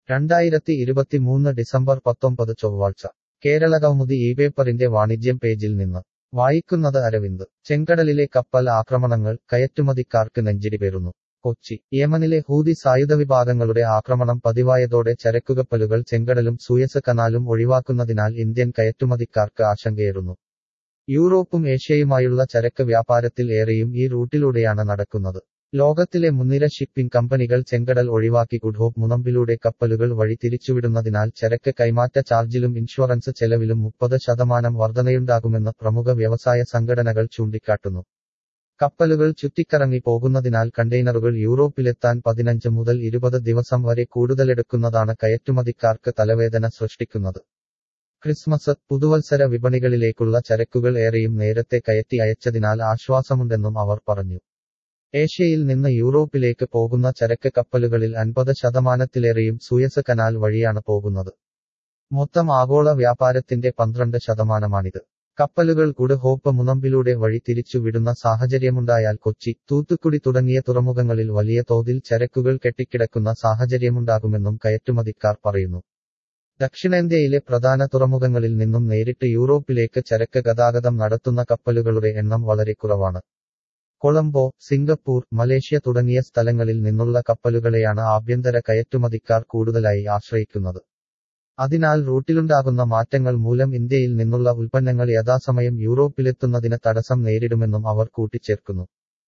രണ്ടായിരത്തി ഇരുപത്തിമൂന്ന് ഡിസംബർ പത്തൊമ്പത് ചൊവ്വാഴ്ച കേരള കൗമുദി ഈ പേപ്പറിന്റെ വാണിജ്യം പേജിൽ നിന്ന് വായിക്കുന്നത് അരവിന്ദ് ചെങ്കടലിലെ കപ്പൽ ആക്രമണങ്ങൾ കയറ്റുമതിക്കാർക്ക് നെഞ്ചിടിപേറുന്നു കൊച്ചി യമനിലെ ഹൂതി സായുധ വിഭാഗങ്ങളുടെ ആക്രമണം പതിവായതോടെ ചരക്കുകപ്പലുകൾ ചെങ്കടലും സൂയസ് കനാലും ഒഴിവാക്കുന്നതിനാൽ ഇന്ത്യൻ കയറ്റുമതിക്കാർക്ക് ആശങ്കയേറുന്നു യൂറോപ്പും ഏഷ്യയുമായുള്ള ചരക്ക് വ്യാപാരത്തിൽ ഏറെയും ഈ റൂട്ടിലൂടെയാണ് നടക്കുന്നത് ലോകത്തിലെ മുൻനിര ഷിപ്പിംഗ് കമ്പനികൾ ചെങ്കടൽ ഒഴിവാക്കി ഗുഡ്ഹോപ്പ് മുനമ്പിലൂടെ കപ്പലുകൾ വഴി തിരിച്ചുവിടുന്നതിനാൽ ചരക്ക് കൈമാറ്റ ചാർജിലും ഇൻഷുറൻസ് ചെലവിലും മുപ്പത് ശതമാനം വർധനയുണ്ടാകുമെന്ന് പ്രമുഖ വ്യവസായ സംഘടനകൾ ചൂണ്ടിക്കാട്ടുന്നു കപ്പലുകൾ ചുറ്റിക്കറങ്ങി പോകുന്നതിനാൽ കണ്ടെയ്നറുകൾ യൂറോപ്പിലെത്താൻ പതിനഞ്ച് മുതൽ ഇരുപത് ദിവസം വരെ കൂടുതലെടുക്കുന്നതാണ് കയറ്റുമതിക്കാർക്ക് തലവേദന സൃഷ്ടിക്കുന്നത് ക്രിസ്മസ് പുതുവത്സര വിപണികളിലേക്കുള്ള ചരക്കുകൾ ഏറെയും നേരത്തെ കയറ്റി അയച്ചതിനാൽ ആശ്വാസമുണ്ടെന്നും അവർ പറഞ്ഞു ഏഷ്യയിൽ നിന്ന് യൂറോപ്പിലേക്ക് പോകുന്ന ചരക്ക് കപ്പലുകളിൽ അൻപത് ശതമാനത്തിലേറെയും സൂയസ് കനാൽ വഴിയാണ് പോകുന്നത് മൊത്തം ആഗോള വ്യാപാരത്തിന്റെ പന്ത്രണ്ട് ശതമാനമാണിത് കപ്പലുകൾ ഗുഡ് ഹോപ്പ് മുനമ്പിലൂടെ വഴി തിരിച്ചു വിടുന്ന സാഹചര്യമുണ്ടായാൽ കൊച്ചി തൂത്തുക്കുടി തുടങ്ങിയ തുറമുഖങ്ങളിൽ വലിയ തോതിൽ ചരക്കുകൾ കെട്ടിക്കിടക്കുന്ന സാഹചര്യമുണ്ടാകുമെന്നും കയറ്റുമതിക്കാർ പറയുന്നു ദക്ഷിണേന്ത്യയിലെ പ്രധാന തുറമുഖങ്ങളിൽ നിന്നും നേരിട്ട് യൂറോപ്പിലേക്ക് ചരക്ക് ഗതാഗതം നടത്തുന്ന കപ്പലുകളുടെ എണ്ണം വളരെ കുറവാണ് കൊളംബോ സിംഗപ്പൂർ മലേഷ്യ തുടങ്ങിയ സ്ഥലങ്ങളിൽ നിന്നുള്ള കപ്പലുകളെയാണ് ആഭ്യന്തര കയറ്റുമതിക്കാർ കൂടുതലായി ആശ്രയിക്കുന്നത് അതിനാൽ റൂട്ടിലുണ്ടാകുന്ന മാറ്റങ്ങൾ മൂലം ഇന്ത്യയിൽ നിന്നുള്ള ഉൽപ്പന്നങ്ങൾ യഥാസമയം യൂറോപ്പിലെത്തുന്നതിന് തടസ്സം നേരിടുമെന്നും അവർ കൂട്ടിച്ചേർക്കുന്നു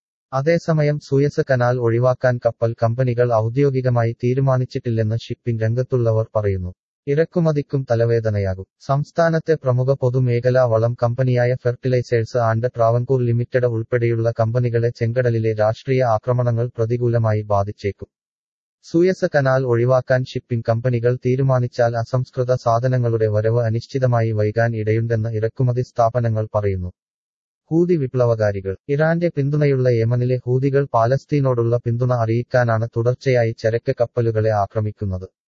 അതേസമയം സൂയസ് കനാൽ ഒഴിവാക്കാൻ കപ്പൽ കമ്പനികൾ ഔദ്യോഗികമായി തീരുമാനിച്ചിട്ടില്ലെന്ന് ഷിപ്പിംഗ് രംഗത്തുള്ളവർ പറയുന്നു ഇറക്കുമതിക്കും തലവേദനയാകും സംസ്ഥാനത്തെ പ്രമുഖ പൊതുമേഖലാ വളം കമ്പനിയായ ഫെർട്ടിലൈസേഴ്സ് ആൻഡ് ട്രാവൻകൂർ ലിമിറ്റഡ് ഉൾപ്പെടെയുള്ള കമ്പനികളെ ചെങ്കടലിലെ രാഷ്ട്രീയ ആക്രമണങ്ങൾ പ്രതികൂലമായി ബാധിച്ചേക്കും സൂയസ് കനാൽ ഒഴിവാക്കാൻ ഷിപ്പിംഗ് കമ്പനികൾ തീരുമാനിച്ചാൽ അസംസ്കൃത സാധനങ്ങളുടെ വരവ് അനിശ്ചിതമായി വൈകാൻ ഇടയുണ്ടെന്ന് ഇറക്കുമതി സ്ഥാപനങ്ങൾ പറയുന്നു ഹൂതി വിപ്ലവകാരികൾ ഇറാന്റെ പിന്തുണയുള്ള യമനിലെ ഹൂതികൾ പാലസ്തീനോടുള്ള പിന്തുണ അറിയിക്കാനാണ് തുടർച്ചയായി ചരക്ക് കപ്പലുകളെ ആക്രമിക്കുന്നത്